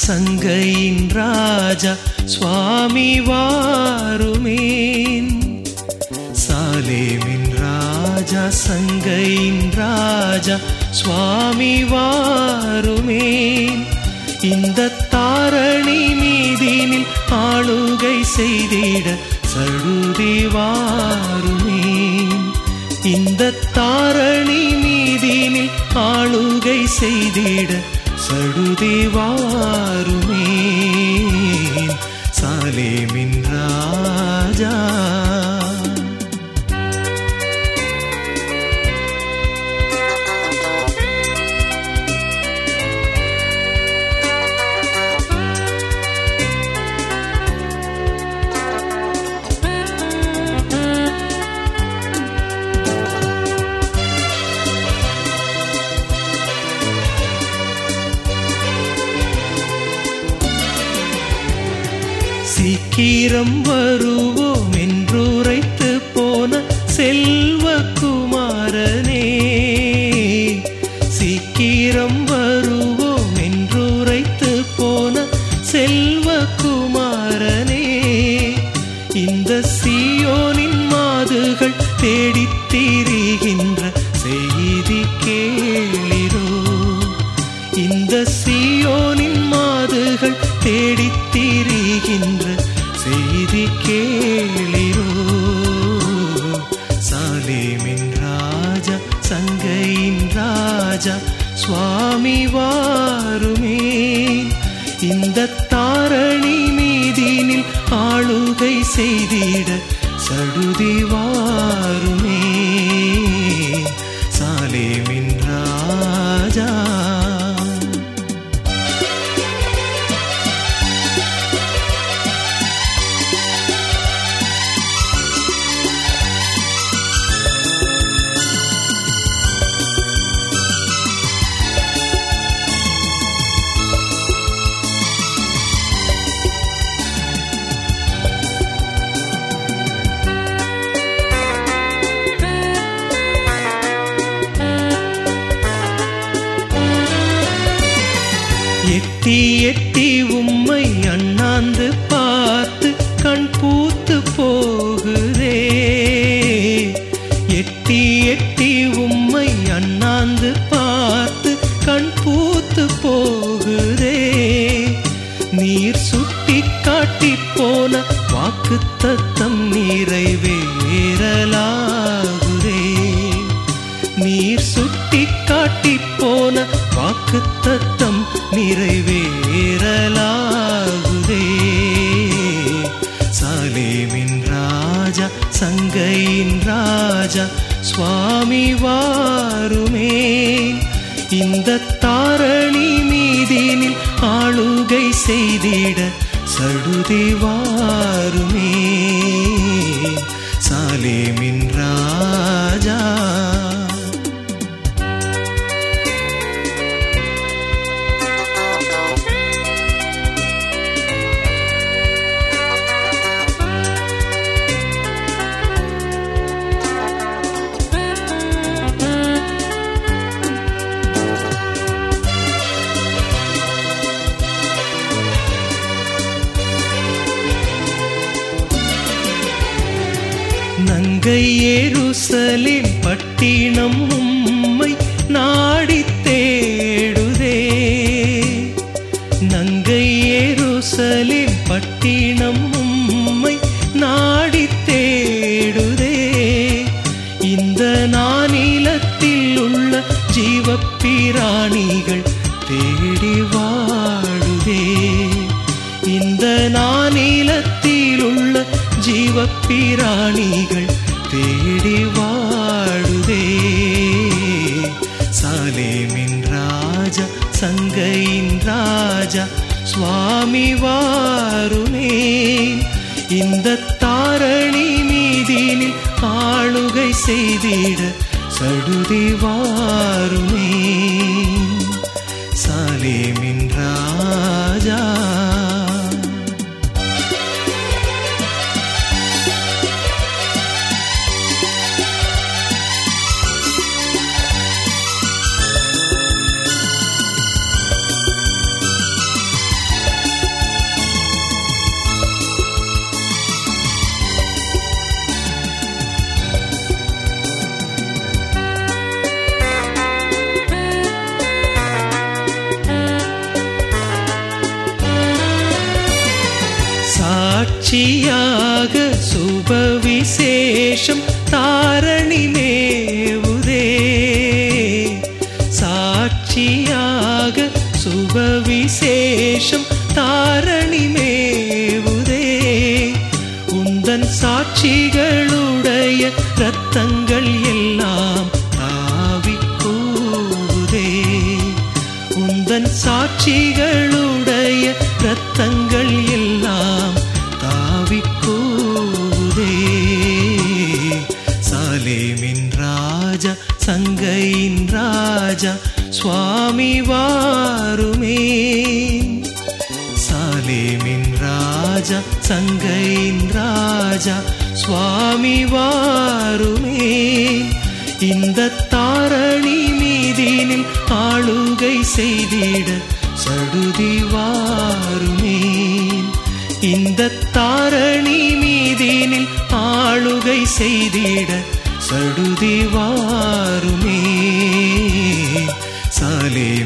சங்கையின் ராஜா சுவாமி வாருமேன் சாலேமின் ராஜா சங்கையின் ராஜா சுவாமி வாருமேன் இந்த தாரணி மீதினில் ஆளுகை செய்திட சடுதி வாருமேன் இந்த தாரணி மீதினில் ஆளுகை செய்திட சடுதி வாருமேன் சாலேமின் ராஜா சீக்கிரம் வருவோம் என்றுரைத்து போன செல்வகுமாரனே சீக்கிரம் வருவோம் என்றுரைத்து போன செல்வகுமாரனே இந்த சீயோனின் மாதுகள் தேடித் திரிகின்ற செய்தி கேளிரோ இந்த சீயோனின் மாதுகள் தேடித் திரிகின்ற செய்தி கேளிரோ சாலேமின் ராஜா சங்கையின் ராஜா சுவாமி வாருமே இந்த தாரணி மீதினில் ஆளுகை செய்திட சடுதி வாருமே சாலேமின் ராஜா எட்டி எட்டி உம்மை அண்ணாந்து பார்த்து கண் பூத்து போகுதே எட்டி எட்டி உம்மை அண்ணாந்து பார்த்து கண் பூத்து போகுதே நீர் சுட்டி காட்டி போன வாக்கு தத்தம் நிறைவேறலாகுதே நீர் சுட்டி காட்டி போன வாக்கு தத்தம் நிறைவேறலாகுதே சாலேமின் ராஜா சங்கையின் ராஜா சுவாமி வாருமே இந்த தாரணி மீதினில் ஆளுகை செய்திட சடுதி வாருமே சாலேமின் ராஜா நங்கை ஏருசலேம் பட்டினம் உம்மை நாடித் தேடுதே நங்கை ஏருசலேம் பட்டினம் உம்மை நாடித் தேடுதே இந்த நானிலத்தில் உள்ள ஜீவப்பிராணிகள் தேடி வாடுதே இந்த நானிலத்தில் உள்ள ஜீவப்பிராணிகள் தேடி வாடுதே சாலேமின் ராஜா சங்கையின் ராஜா சுவாமி வாருமே இந்த தாரணி மீதினில் ஆளுகை செய்திட சடுதி வாருமே சாலேமின் ராஜா சாட்சியாக சுபவிசேஷம் தாரணி மேவுதே சாட்சியாக சுபவிசேஷம் தாரணி மேவுதே உந்தன் சாட்சிகளுடைய இரத்தங்கள் எல்லாம் தாவி கூவுதே உந்தன் சாட்சிகளுடைய இரத்தங்கள் எல்லாம் தாவி கூவுதே சாலேமின் ராஜா சங்கையின் ராஜா சுவாமி வாருமே சாலேமின் ராஜா சங்கையின் ராஜா சுவாமி வாருமே இந்த தாரணி மீதினில் ஆளுகை செய்திட சடுதி வாருமே இந்த தாரணி மீதினில் ஆளுகை செய்திட சடுதி வாருமே சாலே